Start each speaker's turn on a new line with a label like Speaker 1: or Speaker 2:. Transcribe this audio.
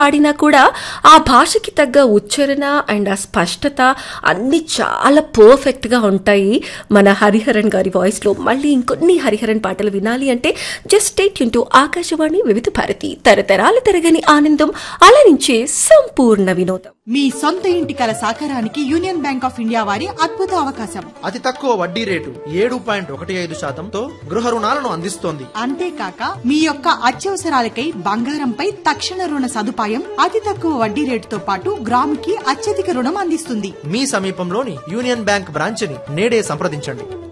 Speaker 1: పాడినా కూడా ఆ భాషకి తగ్గ ఉచ్చారణ అండ్ ఆ స్పష్టత అన్ని చాలా పర్ఫెక్ట్ గా ఉంటాయి మన హరిహరన్ గారి వాయిస్ లో మళ్ళీ ఇంకొన్ని హరిహరన్ పాటలు వినాలి అంటే జస్ట్ స్టేట్ టు ఆకాశవాణి వివిధ భారతి తరతరాల తరగని ఆనందం అలరించే సంపూర్ణ వినోదం
Speaker 2: మీ సొంత ఇంటి కల సాకారానికి యూనియన్ బ్యాంక్ ఆఫ్ ఇండియా వారి అద్భుత అవకాశం
Speaker 3: అతి తక్కువ వడ్డీ రేటు ఏడు పాయింట్ ఒకటి ఐదు శాతంతో గృహ రుణాలను అందిస్తోంది
Speaker 2: అంతేకాక మీ యొక్క అత్యవసరాలకై బంగారంపై తక్షణ రుణ సదుపాయం అతి తక్కువ వడ్డీ రేటుతో పాటు గ్రాముకి అత్యధిక రుణం అందిస్తుంది
Speaker 3: మీ సమీపంలోని యూనియన్ బ్యాంక్ బ్రాంచ్ని నేడే సంప్రదించండి